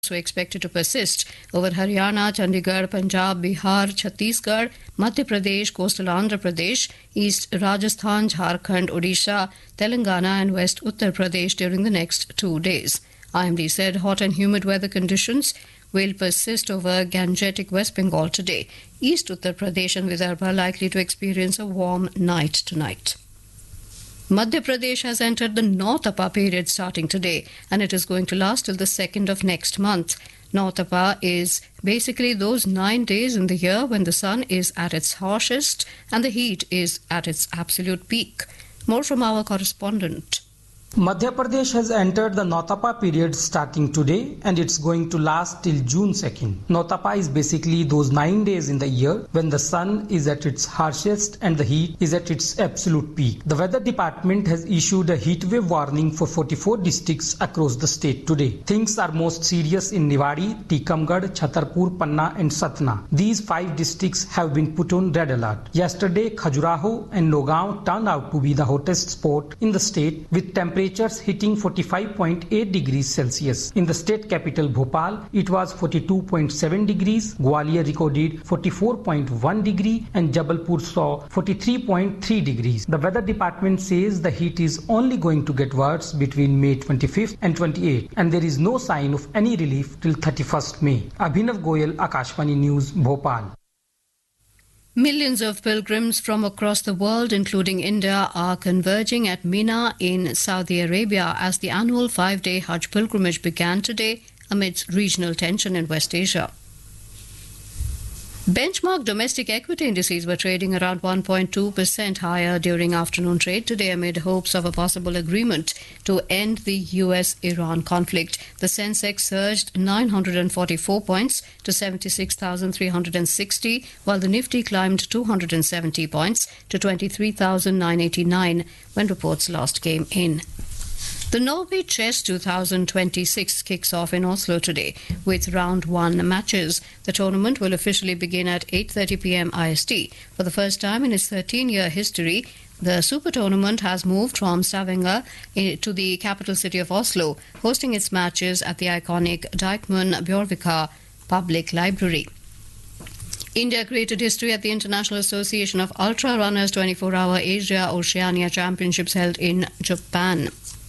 were expected to persist over Haryana, Chandigarh, Punjab, Bihar, Chhattisgarh, Madhya Pradesh, coastal Andhra Pradesh, East Rajasthan, Jharkhand, Odisha, Telangana, and West Uttar Pradesh during the next two days. IMD said hot and humid weather conditions will persist over Gangetic West Bengal today. East Uttar Pradesh and Vidarbha are likely to experience a warm night tonight. Madhya Pradesh has entered the North Apa period starting today and it is going to last till the 2nd of next month. North Apa is basically those nine days in the year when the sun is at its harshest and the heat is at its absolute peak. More from our correspondent. Madhya Pradesh has entered the Notapa period starting today and it's going to last till June 2nd. Notapa is basically those nine days in the year when the sun is at its harshest and the heat is at its absolute peak. The weather department has issued a heat wave warning for 44 districts across the state today. Things are most serious in Niwari, Tikamgarh, Chhatarpur, Panna and Satna. These five districts have been put on red alert. Yesterday, Khajuraho and Nogao turned out to be the hottest spot in the state with temperatures hitting 45.8 degrees Celsius. In the state capital Bhopal, it was 42.7 degrees, Gwalior recorded 44.1 degree and Jabalpur saw 43.3 degrees. The weather department says the heat is only going to get worse between May 25th and 28th and there is no sign of any relief till 31st May. Abhinav Goyal, Akashvani News, Bhopal. Millions of pilgrims from across the world, including India, are converging at Mina in Saudi Arabia as the annual five day Hajj pilgrimage began today amidst regional tension in West Asia. Benchmark domestic equity indices were trading around 1.2% higher during afternoon trade today amid hopes of a possible agreement to end the US Iran conflict. The Sensex surged 944 points to 76,360, while the Nifty climbed 270 points to 23,989 when reports last came in. The Norway Chess 2026 kicks off in Oslo today with round 1 matches. The tournament will officially begin at 8:30 p.m. IST. For the first time in its 13-year history, the Super Tournament has moved from Stavanger to the capital city of Oslo, hosting its matches at the iconic Deichman Bjørvika Public Library. India created history at the International Association of Ultra Runners 24-hour Asia Oceania Championships held in Japan.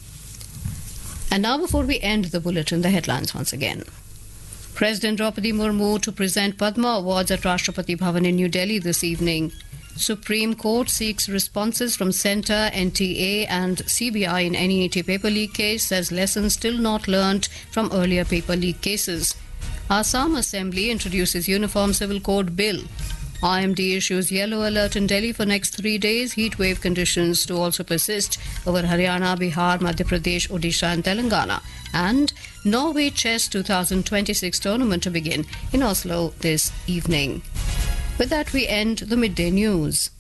And now, before we end the bulletin, the headlines once again. President Draupadi Murmu to present Padma Awards at Rashtrapati Bhavan in New Delhi this evening. Supreme Court seeks responses from Centre, NTA, and CBI in NEAT paper leak case, says lessons still not learnt from earlier paper leak cases. Assam Assembly introduces Uniform Civil Code Bill. IMD issues yellow alert in Delhi for next three days. Heat wave conditions to also persist over Haryana, Bihar, Madhya Pradesh, Odisha, and Telangana. And Norway Chess 2026 tournament to begin in Oslo this evening. With that, we end the midday news.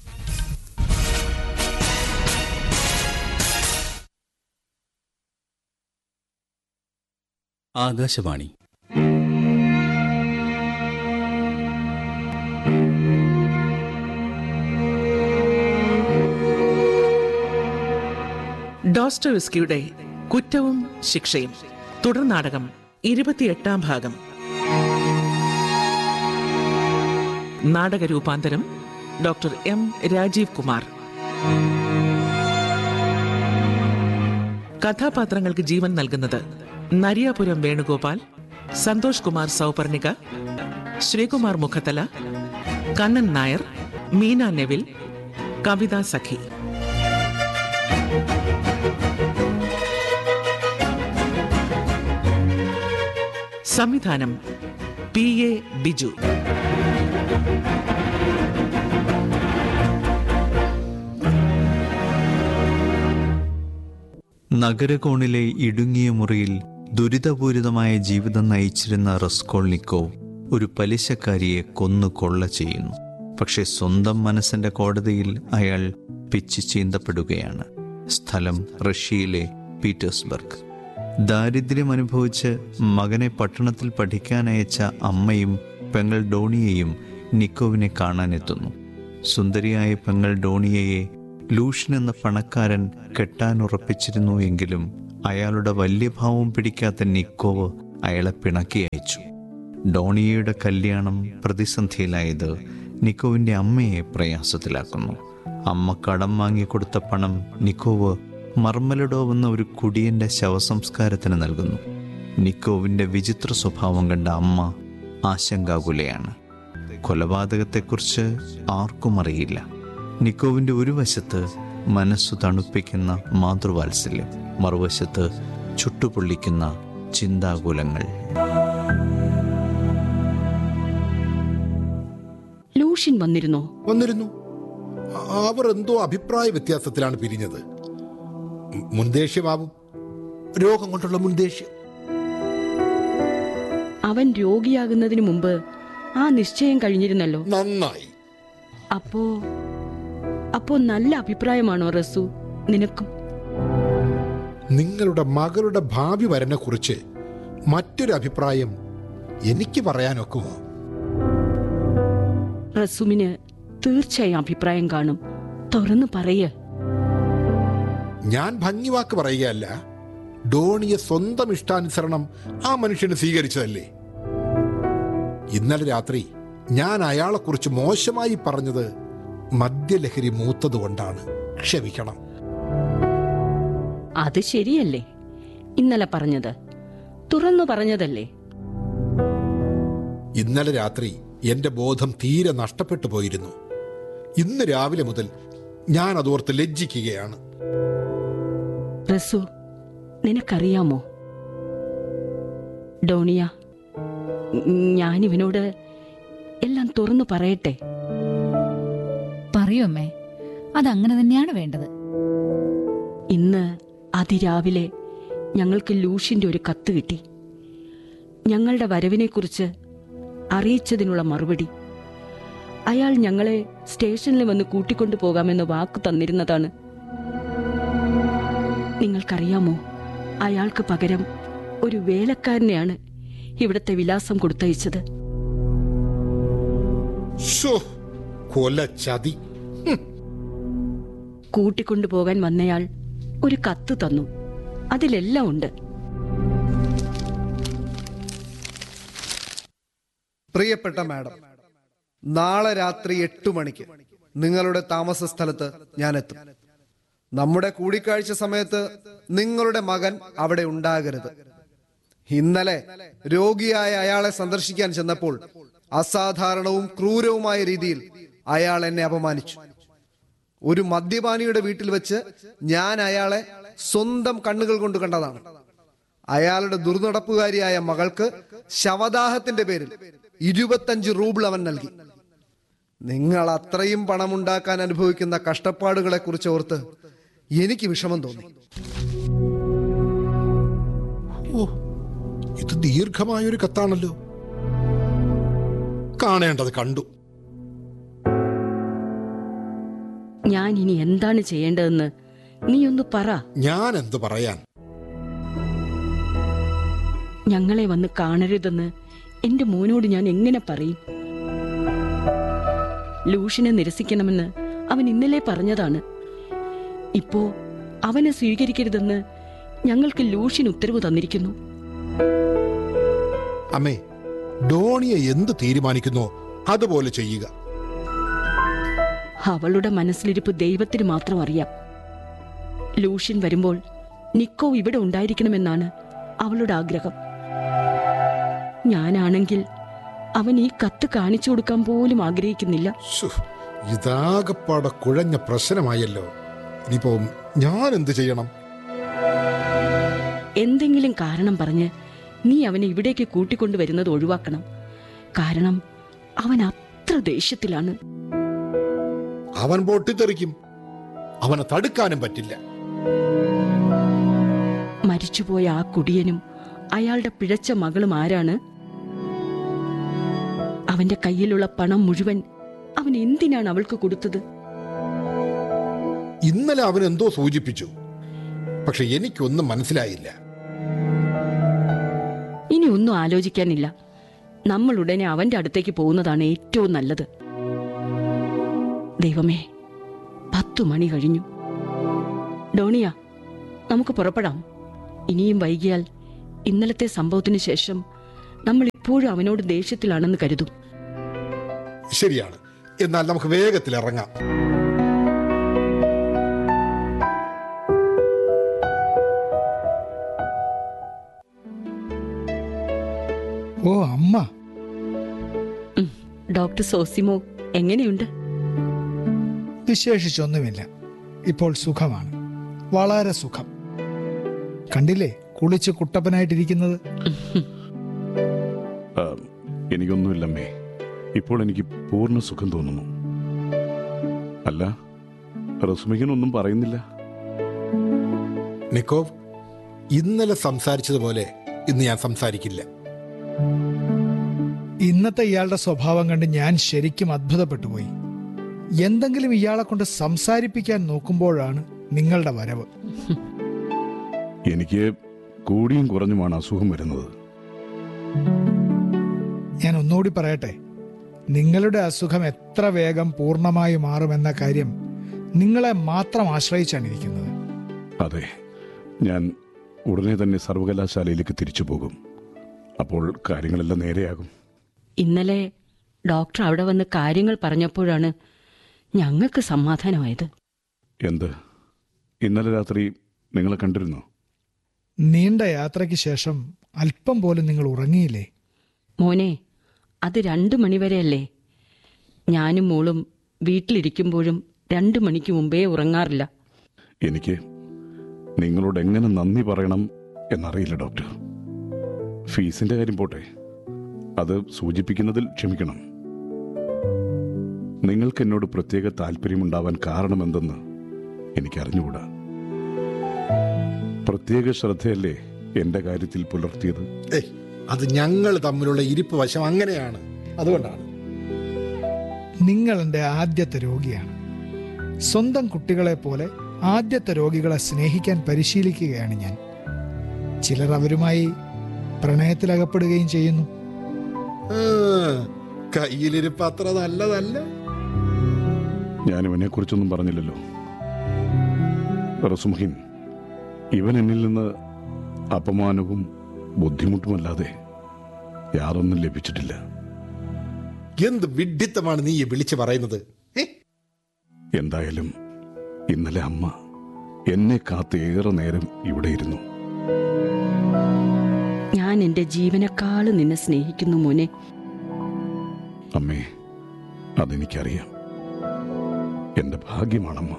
Akashvani ഡോസ്റ്റോവിസ്കിയുടെ കുറ്റവും ശിക്ഷയും തുടർ നാടകം ഇരുപത്തിയെട്ടാം ഭാഗം നാടക രൂപാന്തരം doctor M Rajeev Kumar കഥാപാത്രങ്ങൾക്ക് ജീവൻ നൽകുന്നത് നരിയാപുരം വേണുഗോപാൽ സന്തോഷ് കുമാർ സൗപർണിക ശ്രീകുമാർ മുഖത്തല കണ്ണൻ നായർ മീന നെവിൽ കവിത സഖി സംവിധാനം പി എ ബിജു നഗരകോണിലെ ഇടുങ്ങിയ മുറിയിൽ ദുരിതപൂരിതമായ ജീവിതം നയിച്ചിരുന്ന റസ്കോൾനിക്കോവ് ഒരു പലിശക്കാരിയെ കൊന്നു കൊള്ള ചെയ്യുന്നു പക്ഷെ സ്വന്തം മനസ്സിന്റെ കോടതിയിൽ അയാൾ പിച്ച് ചീന്തപ്പെടുകയാണ് സ്ഥലം റഷ്യയിലെ പീറ്റേഴ്സ്ബർഗ് ദാരിദ്ര്യം അനുഭവിച്ച് മകനെ പട്ടണത്തിൽ പഠിക്കാനയച്ച അമ്മയും പെങ്ങൾ ഡോണിയയും നിക്കോവിനെ കാണാനെത്തുന്നു സുന്ദരിയായ പെങ്ങൾ ഡോണിയയെ ലൂഷ്യൻ എന്ന പണക്കാരൻ കെട്ടാനുറപ്പിച്ചിരുന്നു എങ്കിലും അയാളുടെ വല്യഭാവം പിടിക്കാത്ത നിക്കോവ് അയാളെ പിണക്കി അയച്ചു ഡോണിയയുടെ കല്യാണം പ്രതിസന്ധിയിലായത് നിക്കോവിൻ്റെ അമ്മയെ പ്രയാസത്തിലാക്കുന്നു അമ്മ കടം വാങ്ങിക്കൊടുത്ത പണം നിക്കോവ് മർമലഡോവ് എന്ന ഒരു കുടിയന്റെ ശവസംസ്കാരത്തിന് നൽകുന്നു നിക്കോവിൻ്റെ വിചിത്ര സ്വഭാവം കണ്ട അമ്മ ആശങ്കാകുലയാണ് കൊലപാതകത്തെക്കുറിച്ച് ആർക്കും അറിയില്ല നിക്കോവിൻ്റെ ഒരു വശത്ത് മനസ്സു തണുപ്പിക്കുന്ന മാതൃവാത്സല്യം മറുവശത്ത് ചുട്ടുപൊള്ളിക്കുന്ന ചിന്താകുലങ്ങൾ ലൂഷ്യൻ വന്നിരുന്നോ വന്നിരുന്നു അ- അവർ എന്തോ അഭിപ്രായ വ്യത്യാസത്തിലാണ് പിരിഞ്ഞത് മു- മുൻദേഷ്യമാവും രോഗം കൊണ്ടുള്ള മുൻദേഷ്യം അവൻ രോഗിയാകുന്നതിന് മുമ്പ് ആ നിശ്ചയം കഴിഞ്ഞിരുന്നല്ലോ നന്നായി അപ്പോ അപ്പോ നല്ല അഭിപ്രായമാണോ റസു നിനക്കും നിങ്ങളുടെ മകളുടെ ഭാവി വരനെ കുറിച്ച് മറ്റൊരു അഭിപ്രായം എനിക്ക് പറയാനൊക്കുമോ റസുമിന് തീർച്ചയായും അഭിപ്രായം കാണും തുറന്നു പറയ ഞാൻ ഭംഗിവാക്ക് പറയുകയല്ല ഡോണിയെ സ്വന്തം ഇഷ്ടാനുസരണം ആ മനുഷ്യന് സ്വീകരിച്ചതല്ലേ ഇന്നലെ രാത്രി ഞാൻ അയാളെക്കുറിച്ച് മോശമായി പറഞ്ഞത് മദ്യലഹരി മൂത്തതുകൊണ്ടാണ് ക്ഷമിക്കണം അത് ശരിയല്ലേ ഇന്നലെ പറഞ്ഞത് തുറന്നു പറഞ്ഞതല്ലേ ഇന്നലെ രാത്രി എന്റെ ബോധം തീരെ നഷ്ടപ്പെട്ടു പോയിരുന്നു ഇന്ന് രാവിലെ മുതൽ ഞാൻ അതോർത്ത് ലജ്ജിക്കുകയാണ് റസു നിനക്കറിയാമോ ഡോണിയ ഞാൻ ഇവനോട് എല്ലാം തുറന്നു പറയട്ടെ പറയൂ അമ്മേ അതങ്ങനെ തന്നെയാണ് വേണ്ടത് ഇന്ന് അതിരാവിലെ ഞങ്ങൾക്ക് ലൂഷിന്റെ ഒരു കത്ത് കിട്ടി ഞങ്ങളുടെ വരവിനെക്കുറിച്ച് അറിയിച്ചതിനുള്ള മറുപടി അയാൾ ഞങ്ങളെ സ്റ്റേഷനിൽ വന്ന് കൂട്ടിക്കൊണ്ടു പോകാമെന്ന് വാക്ക് തന്നിരുന്നതാണ് നിങ്ങൾക്കറിയാമോ അയാൾക്ക് പകരം ഒരു വേലക്കാരനെയാണ് ഇവിടുത്തെ വിലാസം കൊടുത്തയച്ചത് ശോ, കൊല ചതി കൂട്ടിക്കൊണ്ടുപോകാൻ വന്നയാൾ ഒരു കത്ത് തന്നു അതിലെല്ലാം ഉണ്ട് പ്രിയപ്പെട്ട മാഡം നാളെ രാത്രി എട്ടു മണിക്ക് നിങ്ങളുടെ താമസ സ്ഥലത്ത് ഞാൻ എത്തും നമ്മുടെ കൂടിക്കാഴ്ച സമയത്ത് നിങ്ങളുടെ മകൻ അവിടെ ഉണ്ടാകരുത് ഇന്നലെ രോഗിയായ അയാളെ സന്ദർശിക്കാൻ ചെന്നപ്പോൾ അസാധാരണവും ക്രൂരവുമായ രീതിയിൽ അയാൾ എന്നെ അപമാനിച്ചു ഒരു മദ്യപാനിയുടെ വീട്ടിൽ വെച്ച് ഞാൻ അയാളെ സ്വന്തം കണ്ണുകൾ കൊണ്ട് കണ്ടതാണ് അയാളുടെ ദുർനടപ്പുകാരിയായ മകൾക്ക് ശവദാഹത്തിന്റെ പേരിൽ ഇരുപത്തഞ്ച് റൂബിൾ അവൻ നൽകി നിങ്ങൾ അത്രയും പണമുണ്ടാക്കാൻ അനുഭവിക്കുന്ന കഷ്ടപ്പാടുകളെ കുറിച്ച് ഓർത്ത് എനിക്ക് വിഷമം തോന്നി ഓ ഇത് ദീർഘമായൊരു കത്താണല്ലോ കാണേണ്ടത് കണ്ടു ഞാൻ ഇനി എന്താണ് ചെയ്യേണ്ടതെന്ന് നീ ഒന്ന് പറ ഞാൻ എന്തു പറയാൻ ഞങ്ങളെ വന്ന് കാണരുതെന്ന് എന്റെ മോനോട് ഞാൻ എങ്ങനെ പറയും ലൂഷിനെ നിരസിക്കണമെന്ന് അവൻ ഇന്നലെ പറഞ്ഞതാണ് ഇപ്പോ അവനെ സ്വീകരിക്കരുതെന്ന് ഞങ്ങൾക്ക് ലൂഷിൻ ഉത്തരവ് തന്നിരിക്കുന്നു അമ്മേ ഡോണിയെ എന്ത് തീരുമാനിക്കുന്നോ അതുപോലെ ചെയ്യുക അവളുടെ മനസ്സിലിരിപ്പ് ദൈവത്തിന് മാത്രം അറിയാം ലൂഷ്യൻ വരുമ്പോൾ നിക്കോ ഇവിടെ ഉണ്ടായിരിക്കണമെന്നാണ് അവളുടെ ആഗ്രഹം ഞാനാണെങ്കിൽ അവൻ ഈ കത്ത് കാണിച്ചു കൊടുക്കാൻ പോലും ആഗ്രഹിക്കുന്നില്ല ശ്ശോ, ഇതാകപ്പാടെ കുഴഞ്ഞ പ്രശ്നമായല്ലോ ഇനിയിപ്പോ ഞാൻ എന്ത് ചെയ്യണം എന്തെങ്കിലും കാരണം പറഞ്ഞ് നീ അവനെ ഇവിടേക്ക് കൂട്ടിക്കൊണ്ടുവരുന്നത് ഒഴിവാക്കണം കാരണം അവൻ അത്ര ദേഷ്യത്തിലാണ് അവൻ പൊട്ടിത്തെറിക്കും അവനെ തടുക്കാനും പറ്റില്ല മരിച്ചുപോയ ആ കുടിയനും അയാളുടെ പിഴച്ച മകളും ആരാണ് അവന്റെ കയ്യിലുള്ള പണം മുഴുവൻ അവൻ എന്തിനാണ് അവൾക്ക് കൊടുത്തത് ഇന്നലെ അവൻ എന്തോ സൂചിപ്പിച്ചു പക്ഷെ എനിക്കൊന്നും മനസ്സിലായില്ല ഇനി ഒന്നും ആലോചിക്കാനില്ല നമ്മൾ ഉടനെ അവന്റെ അടുത്തേക്ക് പോകുന്നതാണ് ഏറ്റവും നല്ലത് ദൈവമേ പത്തു മണി കഴിഞ്ഞു ഡോണിയ നമുക്ക് പുറപ്പെടാം ഇനിയും വൈകിയാൽ ഇന്നലത്തെ സംഭവത്തിന് ശേഷം നമ്മൾ ഇപ്പോഴും അവനോട് ദേഷ്യത്തിലാണെന്ന് കരുതും ശരിയാണ് എന്നാൽ നമുക്ക് വേഗത്തിൽ ഇറങ്ങാം ഓ അമ്മ ഡോക്ടർ സോസിമോ എങ്ങനെയുണ്ട് വിശേഷിച്ചൊന്നുമില്ല ഇപ്പോൾ സുഖമാണ് വളരെ സുഖം കണ്ടില്ലേ കുളിച്ച് കുട്ടപ്പനായിട്ടിരിക്കുന്നത് ആ, എനിക്കൊന്നുമില്ലമ്മേ ഇപ്പോൾ എനിക്ക് പൂർണ്ണ സുഖം തോന്നുന്നു അല്ല റസുമികനൊന്നും പറയുന്നില്ല നിക്കോവ് ഇന്നലെ സംസാരിച്ചതുപോലെ ഇന്ന് ഞാൻ സംസാരിക്കില്ല ഇന്നത്തെ ഇയാളുടെ സ്വഭാവം കണ്ട് ഞാൻ ശരിക്കും അത്ഭുതപ്പെട്ടു പോയി എന്തെങ്കിലും ഇയാളെ കൊണ്ട് സംസാരിപ്പിക്കാൻ നോക്കുമ്പോഴാണ് നിങ്ങളുടെ വരവ് എനിക്ക് കൂടിയും കുറഞ്ഞുമാണ് അസുഖം വരുന്നത് ഞാൻ ഒന്നുകൂടി പറയട്ടെ നിങ്ങളുടെ അസുഖം എത്ര വേഗം പൂർണ്ണമായി മാറുമെന്ന കാര്യം നിങ്ങളെ മാത്രം ആശ്രയിച്ചാണ് ഇരിക്കുന്നത് അതെ ഞാൻ ഉടനെ തന്നെ സർവകലാശാലയിലേക്ക് തിരിച്ചു പോകും അപ്പോൾ കാര്യങ്ങളെല്ലാം നേരെയാകും ഇന്നലെ ഡോക്ടർ അവിടെ വന്ന് കാര്യങ്ങൾ പറഞ്ഞപ്പോഴാണ് ഞങ്ങൾക്ക് സമാധാനമായത് എന്ത് ഇന്നലെ രാത്രി നിങ്ങളെ കണ്ടിരുന്നോ നീണ്ട യാത്രയ്ക്ക് ശേഷം അല്പം പോലും നിങ്ങൾ ഉറങ്ങിയില്ലേ മോനെ അത് രണ്ടു മണിവരെയല്ലേ ഞാനും മോളും വീട്ടിലിരിക്കുമ്പോഴും രണ്ടു മണിക്ക് മുമ്പേ ഉറങ്ങാറില്ല എനിക്ക് നിങ്ങളോട് എങ്ങനെ നന്ദി പറയണം എന്നറിയില്ല ഡോക്ടർ ഫീസിന്റെ കാര്യം പോട്ടെ അത് സൂചിപ്പിക്കുന്നതിൽ ക്ഷമിക്കണം നിങ്ങൾക്ക് എന്നോട് പ്രത്യേക താല്പര്യമുണ്ടാവാൻ കാരണമെന്തെന്ന് എനിക്കറിഞ്ഞുകൂടാ പ്രത്യേക ശ്രദ്ധയല്ലേ എന്റെ കാര്യത്തിൽ പുലർത്തിയത് ഏയ് അത് ഞങ്ങൾ തമ്മിലുള്ള ഇരിപ്പ് വശം അങ്ങനെയാണ് അതുകൊണ്ടാണ് നിങ്ങൾ എൻ്റെ ആദ്യത്തെ രോഗിയാണ് സ്വന്തം കുട്ടികളെ പോലെ ആദ്യത്തെ രോഗികളെ സ്നേഹിക്കാൻ പരിശീലിക്കുകയാണ് ഞാൻ ചിലർ അവരുമായി പ്രണയത്തിലകപ്പെടുകയും ചെയ്യുന്നു ആ, കയ്യിലിരിപ്പ് അത്ര നല്ലതല്ല ഞാൻ ഇവനെ കുറിച്ചൊന്നും പറഞ്ഞില്ലല്ലോ റസുമഹിൻ ഇവൻ എന്നിൽ നിന്ന് അപമാനവും ബുദ്ധിമുട്ടുമല്ലാതെ യാതൊന്നും ലഭിച്ചിട്ടില്ല എന്ത് വിഡ്ഢിത്തമാണ് നീ ഈ വിളിച്ചു പറയുന്നത് ഏ? എന്തായാലും ഇന്നലെ അമ്മ എന്നെ കാത്ത് ഏറെ നേരം ഇവിടെ ഇരുന്നു ഞാൻ എൻ്റെ ജീവനേക്കാളും നിന്നെ സ്നേഹിക്കുന്നു മോനെ അമ്മേ അതെനിക്കറിയാം എന്റെ ഭാഗ്യമാണമ്മ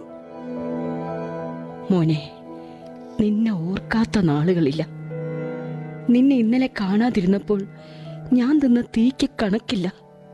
മോനെ നിന്നെ ഓർക്കാത്ത നാളുകളില്ല നിന്നെ ഇന്നലെ കാണാതിരുന്നപ്പോൾ ഞാൻ തിന്ന തീക്ക് കണക്കില്ല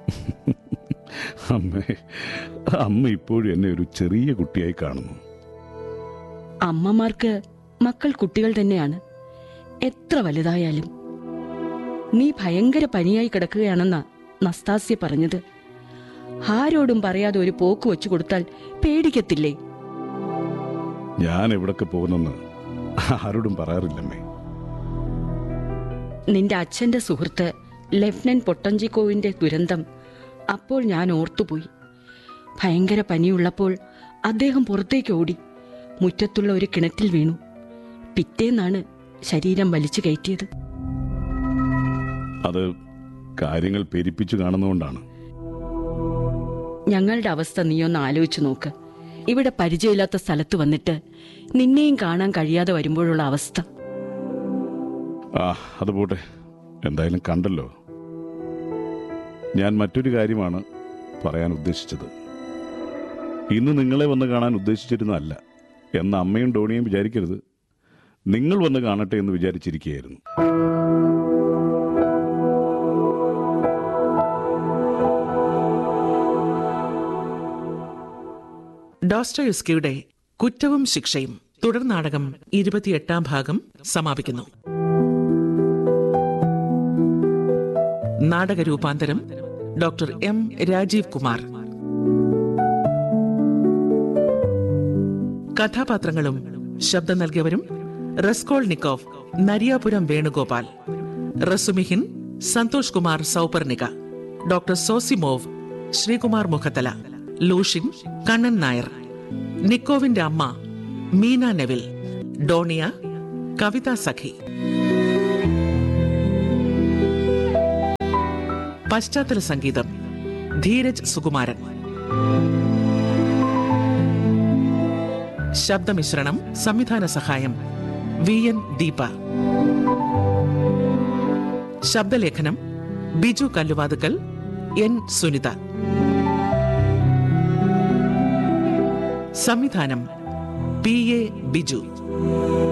അമ്മേ അമ്മ ഇപ്പോഴും എന്നെ ഒരു ചെറിയ കുട്ടിയായി കാണുന്നു അമ്മമാർക്ക് മക്കൾ കുട്ടികൾ തന്നെയാണ് എത്ര വലുതായാലും നീ ഭയങ്കര പനിയായി കിടക്കുകയാണെന്നാ നസ്താസ്യ പറഞ്ഞത് ആരോടും പറയാതെ ഒരു പോക്ക് വെച്ചു കൊടുത്താൽ പേടിക്കത്തില്ലേ ഞാൻ എവിടൊക്കെ പോകുന്നെന്ന് ആരോടും പറയാറില്ലമ്മേ നിന്റെ അച്ഛന്റെ സുഹൃത്ത് ലഫ്റ്റനന്റ് പൊട്ടഞ്ചിക്കോവിന്റെ ദുരന്തം അപ്പോൾ ഞാൻ ഓർത്തുപോയി ഭയങ്കര പനിയുള്ളപ്പോൾ അദ്ദേഹം പുറത്തേക്ക് ഓടി മുറ്റത്തുള്ള ഒരു കിണറ്റിൽ വീണു പിറ്റേന്നാണ് ശരീരം വലിച്ചു കയറ്റിയത് അത് കാര്യങ്ങൾ പെരിപ്പിച്ചു കാണുന്നതുകൊണ്ടാണ് ഞങ്ങളുടെ അവസ്ഥ നീയൊന്ന് ആലോചിച്ചു നോക്ക് ഇവിടെ പരിചയമില്ലാത്ത സ്ഥലത്ത് വന്നിട്ട് നിന്നെയും കാണാൻ കഴിയാതെ വരുമ്പോഴുള്ള അവസ്ഥ ആ അത് പോട്ടെ എന്തായാലും കണ്ടല്ലോ ഞാൻ മറ്റൊരു കാര്യമാണ് പറയാൻ ഉദ്ദേശിച്ചത് ഇന്ന് നിങ്ങളെ വന്ന് കാണാൻ ഉദ്ദേശിച്ചിരുന്നതല്ല എന്ന അമ്മയും ഡോണിയും വിചാരിക്കരുത് നിങ്ങൾ വന്ന് കാണട്ടെ എന്ന് വിചാരിച്ചിരിക്കുകയായിരുന്നു ഡോസ്റ്റോയുസ്കിയുടെ കുറ്റവും ശിക്ഷയും തുടർ നാടകം ഇരുപത്തിയെട്ടാം ഭാഗം സമാപിക്കുന്നു നാടക രൂപാന്തരം ഡോക്ടർ എം രാജീവ് കുമാർ കഥാപാത്രങ്ങളും ശബ്ദം നൽകിയവരും Raskolnikov Nariyapuram Venugopal Razumikhin Santhosh Kumar Souparnika doctor Zosimov Sreekumar Mukhathala Luzhin Kannan Nair നിക്കോവിന്റെ അമ്മ മീന നെവിൽ ഡോണിയ കവിത സഖി പശ്ചാത്തല സംഗീതം ധീരജ് സുകുമാരൻ ശബ്ദമിശ്രണം സംവിധാന സഹായം വി എൻ ദീപ ശബ്ദലേഖനം ബിജു കല്ലുവാതുക്കൽ എൻ സുനിത സംവിധാനം പി എ ബിജു